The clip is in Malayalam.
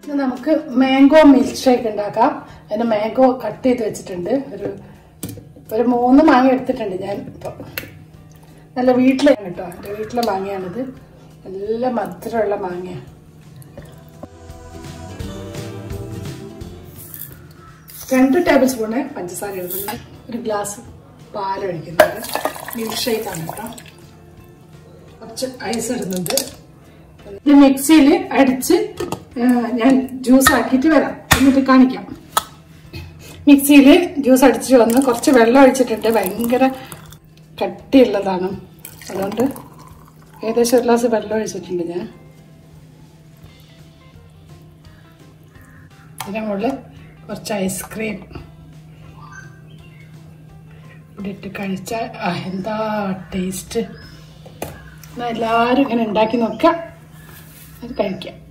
ഇന്ന് നമുക്ക് മാംഗോ മിൽക്ക് ഷേക്ക് ഉണ്ടാക്കാം അതിന് മാംഗോ കട്ട് ചെയ്ത് വെച്ചിട്ടുണ്ട് ഒരു ഒരു മൂന്ന് മാങ്ങ എടുത്തിട്ടുണ്ട് ഞാൻ ഇപ്പൊ നല്ല വീട്ടിലെ കേട്ടോ എൻ്റെ വീട്ടിലെ മാങ്ങയാണിത് നല്ല മധുരമുള്ള മാങ്ങയാണ് രണ്ട് ടേബിൾ സ്പൂണ് പഞ്ചസാര ഇടുന്നുണ്ട് ഒരു ഗ്ലാസ് പാൽ ഒഴിക്കുന്നുണ്ട് മിൽക്ക് ഷേക്ക് ആണ് കേട്ടോ കുറച്ച് ഐസ് ഇടുന്നുണ്ട് ഇത് മിക്സിയിൽ അടിച്ച് ആ, ഞാൻ ജ്യൂസ് ആക്കിയിട്ട് വരാം എന്നിട്ട് കാണിക്കാം മിക്സിയിൽ ജ്യൂസ് അടിച്ചിട്ട് വന്ന് കുറച്ച് വെള്ളം ഒഴിച്ചിട്ടുണ്ട് ഭയങ്കര കട്ടിയുള്ളതാണ് അതുകൊണ്ട് ഏകദേശം ഒരു ഗ്ലാസ് വെള്ളം ഒഴിച്ചിട്ടുണ്ട് ഞാൻ ഇതിൻ്റെ മുകളിൽ കുറച്ച് ഐസ്ക്രീം ഇവിടെ ഇട്ട് കഴിച്ചാൽ ആ, എന്താ ടേസ്റ്റ് എന്നാൽ എല്ലാവരും ഇങ്ങനെ ഉണ്ടാക്കി നോക്കുക അത് കഴിക്കാം